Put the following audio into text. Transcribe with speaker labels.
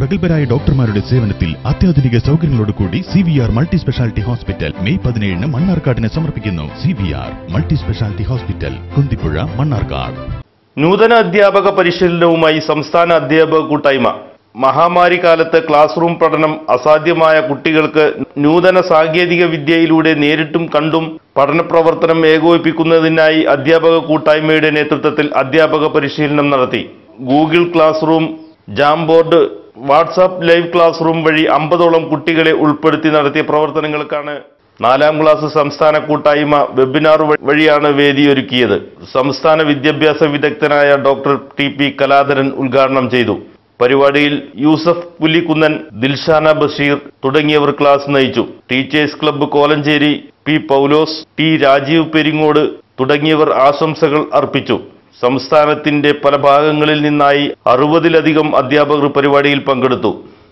Speaker 1: പ്രഗത്ഭരായ ഡോക്ടർമാരുടെ സേവനത്തിൽ അത്യാധുനിക സൗകര്യങ്ങളോടുകൂടി C V R multi speciality hospital May പതിനേഴിന് മണ്ണാർക്കാടിന് സമർപ്പിക്കുന്നു C V R multi speciality hospital Kunthipuzha Mannarkkad
Speaker 2: നൂതന അധ്യാപക പരിശീലനവുമായി സംസ്ഥാന അധ്യാപക കൂട്ടായ്മ മഹാമാരി കാലത്ത് ക്ലാസ് റൂം പഠനം അസാധ്യമായ കുട്ടികൾക്ക് നൂതന സാങ്കേതിക വിദ്യയിലൂടെ നേരിട്ടും കണ്ടും പഠന പ്രവർത്തനം ഏകോപിപ്പിക്കുന്നതിനായി അധ്യാപക കൂട്ടായ്മയുടെ നേതൃത്വത്തിൽ അധ്യാപക പരിശീലനം നടത്തി Google classroom Jamboard WhatsApp live classroom വഴി അമ്പതോളം കുട്ടികളെ ഉൾപ്പെടുത്തി നടത്തിയ പ്രവർത്തനങ്ങൾക്കാണ് നാലാം ക്ലാസ് സംസ്ഥാന കൂട്ടായ്മ വെബിനാർ വ- വഴിയാണ് വേദിയൊരുക്കിയത് സംസ്ഥാന വിദ്യാഭ്യാസ വിദഗ്ധനായ ഡോക്ടർ ടി പി കലാധരൻ ഉദ്ഘാടനം ചെയ്തു പരിപാടിയിൽ യൂസഫ് പുലിക്കുന്നൻ ദിൽഷാന ബഷീർ തുടങ്ങിയവർ ക്ലാസ് നയിച്ചു teachers club Kolenchery P Paulose T Rajeev Peringode തുടങ്ങിയവർ ആശംസകൾ അർപ്പിച്ചു സംസ്ഥാനത്തിന്റെ പല ഭാഗങ്ങളിൽ നിന്നായി അറുപതിലധികം അധ്യാപകർ പരിപാടിയിൽ പങ്കെടുത്തു